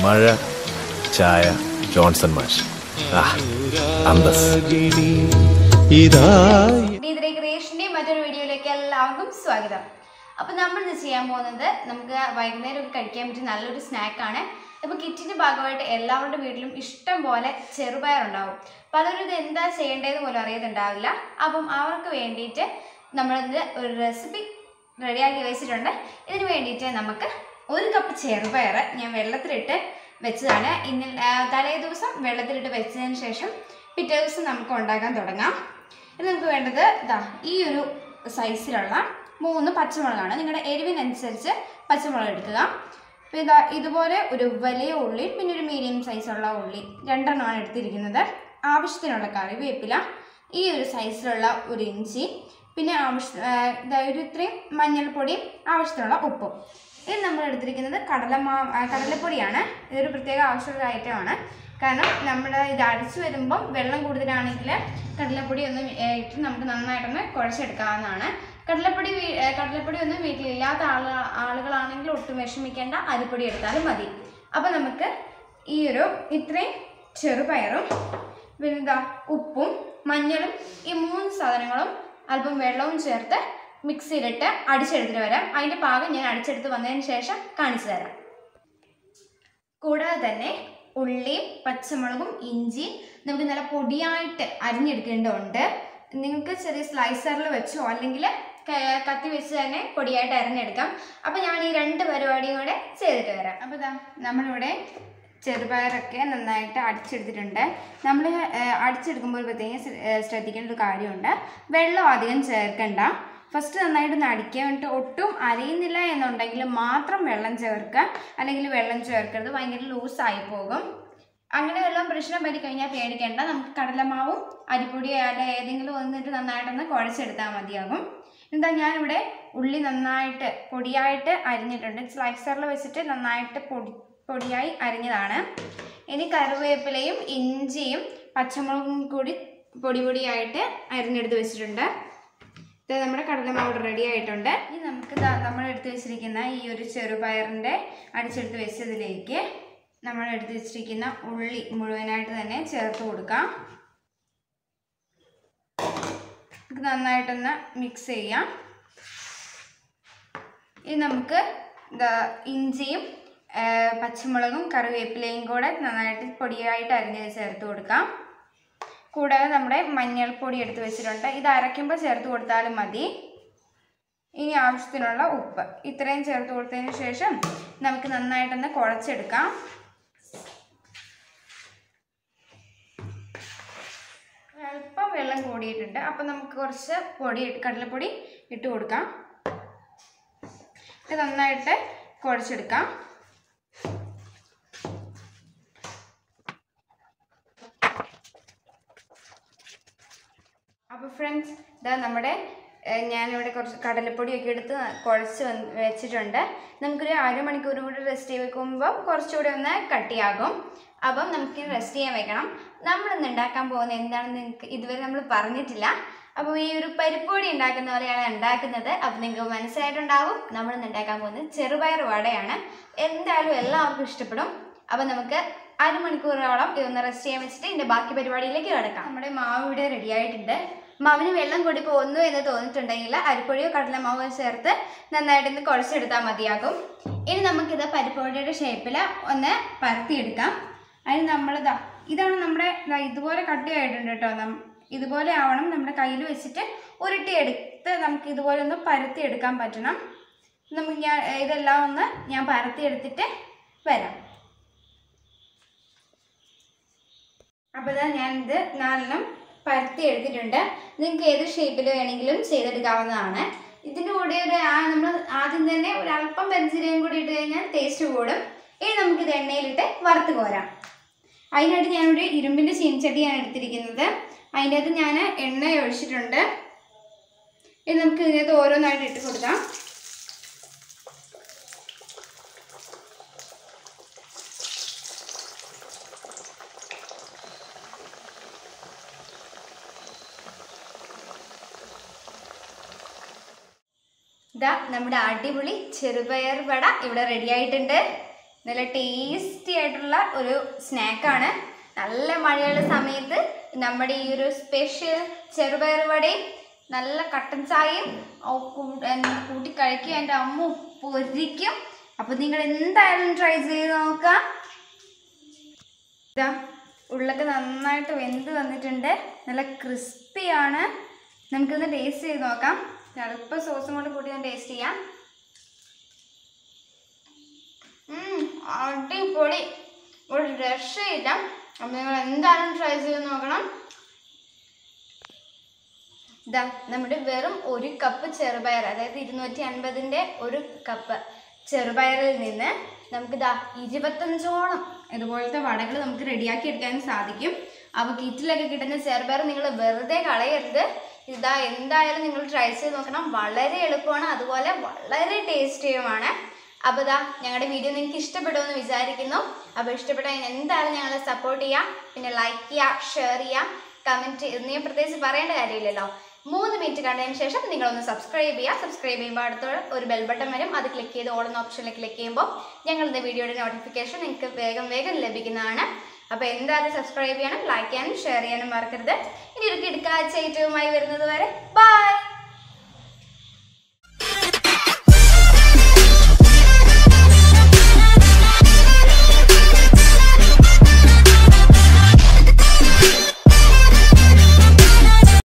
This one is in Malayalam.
മഴ ചായ ജോൺസൺ മാഷ് ആ അന്തസ് ഡീദ്രേ ക്രിയേഷന്റെ മറ്റൊരു വീഡിയോയിലേക്ക് എല്ലാവർക്കും സ്വാഗതം അപ്പോൾ നമ്മൾ ഇന്ന് ചെയ്യാൻ പോകുന്നത് നമുക്ക് വൈകുന്നേരം ഒക്കെ കഴിക്കാൻ പറ്റിയ നല്ലൊരു സ്നാക്കാണ് ഇപ്പോൾ കിറ്റിൻ്റെ ഭാഗമായിട്ട് എല്ലാവരുടെ വീട്ടിലും ഇഷ്ടം പോലെ ചെറുപയർ ഉണ്ടാവും പലരും ഇത് എന്താ ചെയ്യേണ്ടതെന്ന് പോലും അറിയത്തുണ്ടാവില്ല അപ്പം അവർക്ക് വേണ്ടിയിട്ട് നമ്മളിന്ന് ഒരു റെസിപ്പി റെഡിയാക്കി വെച്ചിട്ടുണ്ട് ഇതിന് വേണ്ടിയിട്ട് നമുക്ക് ഒരു കപ്പ് ചെറുപയർ ഞാൻ വെള്ളത്തിലിട്ട് വെച്ചതാണ് ഇന്നലെ ആ, തലേ ദിവസം വെള്ളത്തിലിട്ട് വെച്ചതിന് ശേഷം പിറ്റേ ദിവസം നമുക്ക് ഉണ്ടാക്കാൻ തുടങ്ങാം ഇത് നമുക്ക് വേണ്ടത് ഇതാ ഈ ഒരു സൈസിലുള്ള മൂന്ന് പച്ചമുളകാണ് നിങ്ങളുടെ എരിവിനനുസരിച്ച് പച്ചമുളക് എടുക്കുക അപ്പോൾ ഇതാ ഇതുപോലെ ഒരു വലിയ ഉള്ളി പിന്നെ ഒരു മീഡിയം സൈസുള്ള ഉള്ളി രണ്ടെണ്ണമാണ് എടുത്തിരിക്കുന്നത് ആവശ്യത്തിനുള്ള കറിവേപ്പില ഈ ഒരു സൈസിലുള്ള ഒരു ഇഞ്ചി പിന്നെ ആവശ്യ ആ, ഇതാ ഒരു ഇത്രയും മഞ്ഞൾപ്പൊടിയും ആവശ്യത്തിനുള്ള ഉപ്പും ഇത് നമ്മൾ എടുത്തിരിക്കുന്നത് കടലമാ ആ, കടലപ്പൊടിയാണ് ഇതൊരു പ്രത്യേക ആവശ്യമുള്ള ഐറ്റമാണ് കാരണം നമ്മുടെ ഇത് അടിച്ചു വരുമ്പം വെള്ളം കൂടുതലാണെങ്കിൽ കടലപ്പൊടി ഒന്ന് ഏ, ഇട്ട് നമുക്ക് നന്നായിട്ടൊന്ന് കുഴച്ചെടുക്കാവുന്നതാണ് കടലപ്പൊടി വീ- ഏ, കടലപ്പൊടി ഒന്നും വീട്ടിലില്ലാത്ത ആള് ആളുകളാണെങ്കിൽ ഒട്ടും വിഷമിക്കേണ്ട അരിപ്പൊടി എടുത്താലും മതി അപ്പോൾ നമുക്ക് ഈ ഒരു ഇത്രയും ചെറുപയറും പിന്നെ ഇതാ ഉപ്പും മഞ്ഞളും ഈ മൂന്ന് സാധനങ്ങളും അല്പം വെള്ളവും ചേർത്ത് മിക്സിയിലിട്ട് അടിച്ചെടുത്തിട്ട് വരാം അതിൻ്റെ പാകം ഞാൻ അടിച്ചെടുത്ത് വന്നതിന് ശേഷം കാണിച്ചു തരാം കൂടാതെ തന്നെ ഉള്ളിയും പച്ചമുളകും ഇഞ്ചിയും നമുക്ക് നല്ല പൊടിയായിട്ട് അരിഞ്ഞെടുക്കേണ്ടതുണ്ട് നിങ്ങൾക്ക് ചെറിയ സ്ലൈസറിൽ വെച്ചോ അല്ലെങ്കിൽ ക- കത്തി വെച്ച് തന്നെ പൊടിയായിട്ട് അരിഞ്ഞെടുക്കാം അപ്പോൾ ഞാൻ ഈ രണ്ട് പരിപാടിയും കൂടെ ചെയ്തിട്ട് വരാം അപ്പോൾ ഇതാ നമ്മളിവിടെ ചെറുപയറൊക്കെ നന്നായിട്ട് അടിച്ചെടുത്തിട്ടുണ്ട് നമ്മൾ അടിച്ചെടുക്കുമ്പോൾ പ്രത്യേകം ശ്ര- ഏ, ശ്രദ്ധിക്കേണ്ട ഒരു കാര്യമുണ്ട് വെള്ളം അധികം ചേർക്കണ്ട ഫസ്റ്റ് നന്നായിട്ടൊന്ന് അടിക്കുക എന്നിട്ട് ഒട്ടും അരയുന്നില്ല എന്നുണ്ടെങ്കിൽ മാത്രം വെള്ളം ചേർക്കുക അല്ലെങ്കിൽ വെള്ളം ചേർക്കരുത് ഭയങ്കര ലൂസായി പോകും അങ്ങനെ വല്ലതും പ്രശ്നം പറ്റി കഴിഞ്ഞാൽ പേടിക്കേണ്ട നമുക്ക് കടലമാവും അരിപ്പൊടി അല്ല ഏതെങ്കിലും വന്നിട്ട് നന്നായിട്ടൊന്ന് കുഴച്ചെടുത്താൽ മതിയാകും എന്താ ഞാനിവിടെ ഉള്ളി നന്നായിട്ട് പൊടിയായിട്ട് അരിഞ്ഞിട്ടുണ്ട് സ്ലൈസറിൽ വെച്ചിട്ട് നന്നായിട്ട് പൊടി പൊടിയായി അരിഞ്ഞതാണ് ഇനി കറിവേപ്പിലയും ഇഞ്ചിയും പച്ചമുളകും കൂടി പൊടി പൊടിയായിട്ട് അരിഞ്ഞെടുത്ത് വെച്ചിട്ടുണ്ട് ഇത് നമ്മുടെ കടലമാവ് റെഡി ആയിട്ടുണ്ട് ഇനി നമുക്ക് ദാ നമ്മൾ എടുത്ത് വെച്ചിരിക്കുന്ന ഈ ഒരു ചെറുപയറിൻ്റെ അടിച്ചെടുത്ത് വെച്ചതിലേക്ക് നമ്മൾ എടുത്ത് വെച്ചിരിക്കുന്ന ഉള്ളി മുഴുവനായിട്ട് തന്നെ ചേർത്ത് കൊടുക്കാം ഇത് നന്നായിട്ടൊന്ന് മിക്സ് ചെയ്യാം ഇനി നമുക്ക് ദാ ഇഞ്ചിയും ആ, പച്ചമുളകും കറിവേപ്പിലയും കൂടെ നന്നായിട്ട് പൊടിയായിട്ട് അരിഞ്ഞത് ചേർത്ത് കൊടുക്കാം കൂടാതെ നമ്മുടെ മഞ്ഞൾപ്പൊടി എടുത്ത് വെച്ചിട്ടുണ്ട് ഇത് അരയ്ക്കുമ്പോൾ ചേർത്ത് കൊടുത്താലും മതി ഇനി ആവശ്യത്തിനുള്ള ഉപ്പ് ഇത്രയും ചേർത്ത് കൊടുത്തതിന് ശേഷം നമുക്ക് നന്നായിട്ടൊന്ന് കുഴച്ചെടുക്കാം അല്പം വെള്ളം കൂടിയിട്ടുണ്ട് അപ്പം നമുക്ക് കുറച്ച് പൊടി ഇട്ട് കടലപ്പൊടി ഇട്ട് കൊടുക്കാം ഇത് നന്നായിട്ട് കുഴച്ചെടുക്കാം അപ്പോൾ ഫ്രണ്ട്സ് ഇതാ നമ്മുടെ ഏഹ്, ഞാനിവിടെ കുറച്ച് കടലപ്പൊടിയൊക്കെ എടുത്ത് കുഴച്ച് വന്ന് വെച്ചിട്ടുണ്ട് നമുക്കൊരു അരമണിക്കൂർ കൂടി റെസ്റ്റ് ചെയ്ത് വെക്കുമ്പോൾ കുറച്ചുകൂടി ഒന്ന് കട്ടിയാകും അപ്പം നമുക്ക് റെസ്റ്റ് ചെയ്യാൻ വെക്കണം നമ്മളിന്ന് ഉണ്ടാക്കാൻ പോകുന്നത് എന്താണെന്ന് നിങ്ങൾക്ക് ഇതുവരെ നമ്മൾ പറഞ്ഞിട്ടില്ല അപ്പോൾ ഈ ഒരു പരിപ്പൊടി ഉണ്ടാക്കുന്ന പോലെയാണ് ഉണ്ടാക്കുന്നത് അപ്പോൾ നിങ്ങൾക്ക് മനസ്സിലായിട്ടുണ്ടാവും നമ്മളിന്ന് ഉണ്ടാക്കാൻ പോകുന്നത് ചെറുപയർ വടയാണ് എന്തായാലും എല്ലാവർക്കും ഇഷ്ടപ്പെടും അപ്പോൾ നമുക്ക് അരമണിക്കൂറോളം ഇതൊന്ന് റെസ്റ്റ് ചെയ്യാൻ വെച്ചിട്ട് ഇതിൻ്റെ ബാക്കി പരിപാടിയിലേക്ക് കിടക്കാം നമ്മുടെ മാവ് ഇവിടെ റെഡി ആയിട്ടുണ്ട് മാവിന് വെള്ളം കൂടി പോകുന്നു എന്ന് തോന്നിയിട്ടുണ്ടെങ്കിൽ അരിപ്പൊടിയോ കടലമാവോ ചേർത്ത് നന്നായിട്ടൊന്ന് കുഴച്ചെടുത്താൽ മതിയാകും ഇനി നമുക്കിത് പരിപ്പൊടിയുടെ ഷേപ്പിൽ ഒന്ന് പരത്തിയെടുക്കാം അതിന് നമ്മളിതാ ഇതാണ് നമ്മുടെ ദാ ഇതുപോലെ കട്ടിയായിട്ടുണ്ട് കേട്ടോ നം- ഇതുപോലെ ആവണം നമ്മുടെ കയ്യിൽ വെച്ചിട്ട് ഉരുട്ടി എടുത്ത് നമുക്ക് ഇതുപോലെ ഒന്ന് പരത്തി എടുക്കാൻ പറ്റണം നമുക്ക് ഞാൻ ഇതെല്ലാം ഒന്ന് ഞാൻ പരത്തി എടുത്തിട്ട് വരാം അപ്പോൾ ഇതാ ഞാനിത് നാലെണ്ണം പരത്തി എടുത്തിട്ടുണ്ട് നിങ്ങൾക്ക് ഏത് ഷേപ്പിൽ വേണമെങ്കിലും ചെയ്തെടുക്കാവുന്നതാണ് ഇതിൻ്റെ കൂടെ ഒരു ആ- നമ്മൾ ആദ്യം തന്നെ ഒരു അല്പം പെൻസിലും കൂടി ഇട്ട് കഴിഞ്ഞാൽ ടേസ്റ്റ് കൂടും ഇനി നമുക്കിത് എണ്ണയിലിട്ട് വറുത്ത് കോരാം അതിനായിട്ട് ഞാനിവിടെ ഇരുമ്പിൻ്റെ ചീനച്ചട്ടിയാണ് എടുത്തിരിക്കുന്നത് അതിൻ്റെ അകത്ത് ഞാൻ എണ്ണ ഒഴിച്ചിട്ടുണ്ട് ഇനി നമുക്ക് ഇതിനകത്ത് ഓരോന്നായിട്ട് ഇട്ട് കൊടുക്കാം ഇതാ നമ്മുടെ അടിപൊളി ചെറുപയർ വട ഇവിടെ റെഡി ആയിട്ടുണ്ട് നല്ല ടേസ്റ്റി ആയിട്ടുള്ള ഒരു സ്നാക്കാണ് നല്ല മഴയുള്ള സമയത്ത് നമ്മുടെ ഈ ഒരു സ്പെഷ്യൽ ചെറുപയർ വടയും നല്ല കട്ടൻ ചായയും ഓ, കൂ- എന്താ കൂട്ടി കഴിക്കുക എൻ്റെ അമ്മ പൊരിക്കും അപ്പോൾ നിങ്ങൾ എന്തായാലും ട്രൈ ചെയ്ത് നോക്കാം ഇതാ ഉള്ളൊക്കെ നന്നായിട്ട് വെന്ത് വന്നിട്ടുണ്ട് നല്ല ക്രിസ്പിയാണ് നമുക്കൊന്ന് ടേസ്റ്റ് ചെയ്ത് നോക്കാം അല്പം സോസും കൊണ്ട് കൂട്ടി ഞാൻ ടേസ്റ്റ് ചെയ്യാം ഉം, അടിപൊളി ഒരു രക്ഷയില്ല അപ്പം നിങ്ങൾ എന്തായാലും ട്രൈ ചെയ്ത് നോക്കണം ഇതാ നമ്മുടെ വെറും ഒരു കപ്പ് ചെറുപയർ അതായത് ഇരുന്നൂറ്റി അൻപതിൻ്റെ ഒരു കപ്പ് ചെറുപയറിൽ നിന്ന് നമുക്ക് ഇതാ ഇരുപത്തഞ്ചോളം ഇതുപോലത്തെ വടകൾ നമുക്ക് റെഡിയാക്കി എടുക്കാൻ സാധിക്കും അപ്പോൾ കിറ്റിലൊക്കെ കിട്ടുന്ന ചെറുപയർ നിങ്ങൾ വെറുതെ കളയരുത് ഇതാ എന്തായാലും നിങ്ങൾ ട്രൈ ചെയ്ത് നോക്കണം വളരെ എളുപ്പമാണ് അതുപോലെ വളരെ ടേസ്റ്റിയുമാണ് അപ്പോൾ ഇതാ ഞങ്ങളുടെ വീഡിയോ നിങ്ങൾക്ക് ഇഷ്ടപ്പെടുമെന്ന് വിചാരിക്കുന്നു അപ്പോൾ ഇഷ്ടപ്പെട്ടാൽ എന്തായാലും ഞങ്ങളെ സപ്പോർട്ട് ചെയ്യാം പിന്നെ ലൈക്ക് ചെയ്യുക ഷെയർ ചെയ്യുക കമൻറ്റ് ഇന്ന് പ്രത്യേകിച്ച് പറയേണ്ട കാര്യമില്ലല്ലോ മൂന്ന് മിനിറ്റ് കണ്ടതിന് ശേഷം നിങ്ങളൊന്ന് സബ്സ്ക്രൈബ് ചെയ്യുക സബ്സ്ക്രൈബ് ചെയ്യുമ്പോൾ അടുത്തുള്ള ഒരു ബെൽ ബട്ടൺ വരും അത് ക്ലിക്ക് ചെയ്ത് ഓടുന്ന ഓപ്ഷനിൽ ക്ലിക്ക് ചെയ്യുമ്പോൾ ഞങ്ങളുടെ വീഡിയോയുടെ നോട്ടിഫിക്കേഷൻ നിങ്ങൾക്ക് വേഗം വേഗം ലഭിക്കുന്നതാണ് അപ്പോൾ എന്തായാലും സബ്സ്ക്രൈബ് ചെയ്യണം ലൈക്ക് ചെയ്യാനും ഷെയർ ചെയ്യാനും മറക്കരുത് ഇനി ഒരു കിടക്കാഴ്ച ഏറ്റവുമായി വരുന്നത് വരെ ബൈ